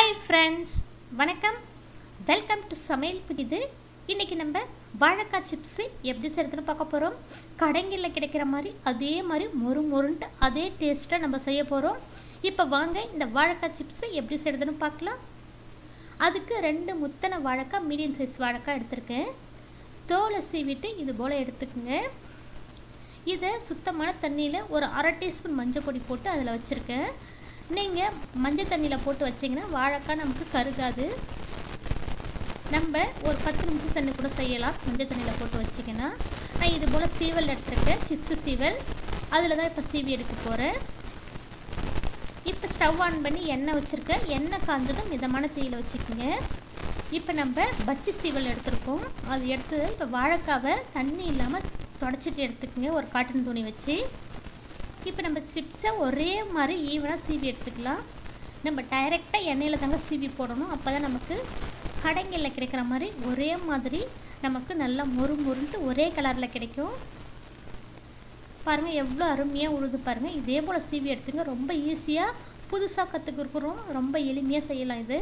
hi friends வணக்கம் welcome to Samayal Puthithu இன்றைக்கி நம்ம வாழைக்காய் சிப்ஸு எப்படி செய்கிறதுன்னு பார்க்க போகிறோம் கடைங்களில் கிடைக்கிற மாதிரி அதே மாதிரி மொறு மொறுன்ட்டு அதே டேஸ்ட்டாக நம்ம செய்ய போகிறோம் இப்போ வாங்க இந்த வாழைக்காய் சிப்ஸு எப்படி செய்கிறதுன்னு பார்க்கலாம் அதுக்கு ரெண்டு முத்தனை வாழைக்காய் மீடியம் சைஸ் வாழைக்காய் எடுத்திருக்கேன் தோலை சீவிட்டு இது போல் எடுத்துக்கோங்க இதை சுத்தமான தண்ணியில் ஒரு அரை டீஸ்பூன் மஞ்சள் பொடி போட்டு அதில் வச்சுருக்கேன் நீங்கள் மஞ்சள் தண்ணியில் போட்டு வச்சிங்கன்னா வாழைக்காய் நமக்கு கருகாது நம்ம ஒரு பத்து நிமிஷம் தண்ணி கூட செய்யலாம் மஞ்சள் தண்ணியில் போட்டு வச்சிங்கன்னா நான் இது போல் சீவல் எடுத்துருக்கேன் சிப்ஸு சீவல் அதில் தான் இப்போ சீவி எடுக்க போகிறேன் இப்போ ஸ்டவ் ஆன் பண்ணி எண்ணெய் வச்சுருக்கேன் எண்ணெய் காஞ்சதும் மிதமான தீயில் வச்சுக்கோங்க இப்போ நம்ம பச்சி சீவல் எடுத்திருக்கோம் அது எடுத்து இப்போ வாழைக்காவை தண்ணி இல்லாமல் தொடச்சிட்டு எடுத்துக்கோங்க ஒரு காட்டன் துணி வச்சு இப்போ நம்ம சிப்ஸை ஒரே மாதிரி ஈவனாக சீவி எடுத்துக்கலாம் நம்ம டைரெக்டாக எண்ணெயில் தாங்க சீவி போடணும் அப்போ தான் நமக்கு கடைங்களில் கிடைக்கிற மாதிரி ஒரே மாதிரி நமக்கு நல்லா மொறு மொறுன்ட்டு ஒரே கலரில் கிடைக்கும் பாருங்கள் எவ்வளோ அருமையாக உழுது பாருங்கள் இதே போல் சீவி எடுத்துங்க ரொம்ப ஈஸியாக புதுசாக கற்றுக்கிறோம் ரொம்ப எளிமையாக செய்யலாம் இது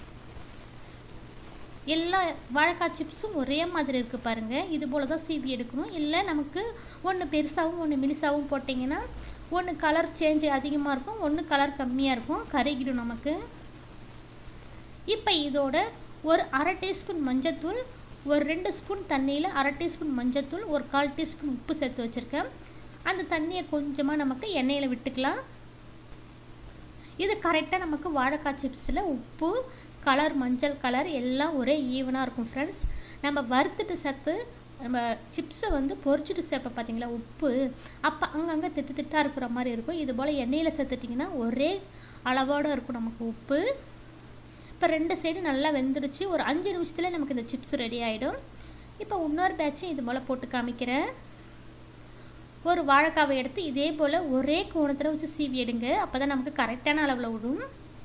எல்லா வாழைக்காய் சிப்ஸும் ஒரே மாதிரி இருக்குது பாருங்கள் இது போல் தான் சீவி எடுக்கணும் இல்லை நமக்கு ஒன்று பெருசாகவும் ஒன்று மினிசாகவும் போட்டிங்கன்னா ஒன்று கலர் சேஞ்ச் அதிகமாக இருக்கும் ஒன்று கலர் கம்மியாக இருக்கும் கருகிடும் நமக்கு இப்போ இதோட ஒரு அரை டீஸ்பூன் மஞ்சத்தூள் ஒரு ரெண்டு ஸ்பூன் தண்ணியில் அரை டீஸ்பூன் மஞ்சத்தூள் ஒரு கால் டீஸ்பூன் உப்பு சேர்த்து வச்சுருக்கேன் அந்த தண்ணியை கொஞ்சமாக நமக்கு எண்ணெயில் விட்டுக்கலாம் இது கரெக்டாக நமக்கு வாழைக்காய் சிப்ஸில் உப்பு கலர் மஞ்சள் கலர் எல்லாம் ஒரே ஈவனாக இருக்கும் ஃப்ரெண்ட்ஸ் நம்ம வறுத்துட்டு சேர்த்து நம்ம சிப்ஸை வந்து பொரிச்சிட்டு சேர்ப்ப பார்த்தீங்களா உப்பு அப்போ அங்கங்கே திட்டு திட்டாக இருக்கிற மாதிரி இருக்கும் இது போல் எண்ணெயில் சேர்த்துட்டிங்கன்னா ஒரே அளவோடு இருக்கும் நமக்கு உப்பு இப்போ ரெண்டு சைடு நல்லா வெந்துடுச்சு ஒரு அஞ்சு நிமிஷத்தில் நமக்கு இந்த சிப்ஸ் ரெடி ஆகிடும் இப்போ இன்னொரு பேட்சும் இது போல் போட்டு காமிக்கிறேன் ஒரு வாழைக்காவை எடுத்து இதே போல் ஒரே கோணத்தில் வச்சு சீவி எடுங்க அப்போ தான் நமக்கு கரெக்டான அளவில் விடும்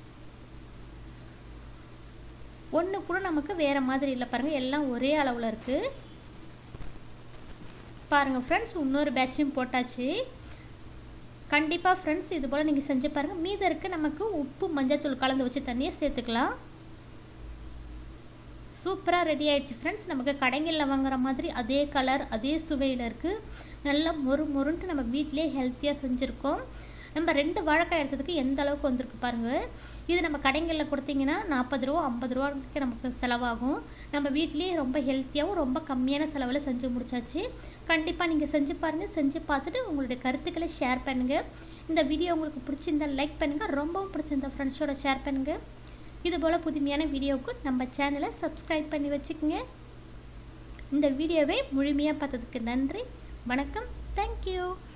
ஒன்று கூட நமக்கு வேறு மாதிரி இல்லை பாருங்கள் எல்லாம் ஒரே அளவில் இருக்குது பாருங்கள் ஃப்ரெண்ட்ஸ் இன்னொரு பேட்சையும் போட்டாச்சு கண்டிப்பாக ஃப்ரெண்ட்ஸ் இது போல் நீங்கள் செஞ்சு பாருங்கள் மீதம் இருக்க நமக்கு உப்பு மஞ்சத்தூள் கலந்து வச்சு தண்ணியை சேர்த்துக்கலாம் சூப்பராக ரெடி ஆயிடுச்சு ஃப்ரெண்ட்ஸ் நமக்கு கடைகளில் வாங்குற மாதிரி அதே கலர் அதே சுவையில் இருக்குது நல்லா மொறு மொறுன்ட்டு நம்ம வீட்டிலே ஹெல்த்தியாக செஞ்சுருக்கோம் நம்ம ரெண்டு வாழைக்காய் எடுத்ததுக்கு எந்த அளவுக்கு வந்திருக்கு பாருங்கள் இது நம்ம கடைகளில் கொடுத்தீங்கன்னா நாற்பது ரூபா ஐம்பது ரூபாய்க்கு நமக்கு செலவாகும் நம்ம வீட்லேயே ரொம்ப ஹெல்த்தியாகவும் ரொம்ப கம்மியான செலவில் செஞ்சு முடிச்சாச்சு கண்டிப்பாக நீங்கள் செஞ்சு பாருங்கள் செஞ்சு பார்த்துட்டு உங்களுடைய கருத்துக்களை ஷேர் பண்ணுங்கள் இந்த வீடியோ உங்களுக்கு பிடிச்சிருந்தால் லைக் பண்ணுங்கள் ரொம்பவும் பிடிச்சிருந்தா ஃப்ரெண்ட்ஸோட ஷேர் பண்ணுங்கள் இது போல் புதுமையான வீடியோவுக்கு நம்ம சேனலை சப்ஸ்கிரைப் பண்ணி வச்சுக்கோங்க இந்த வீடியோவை முழுமையாக பார்த்ததுக்கு நன்றி வணக்கம் தேங்க்யூ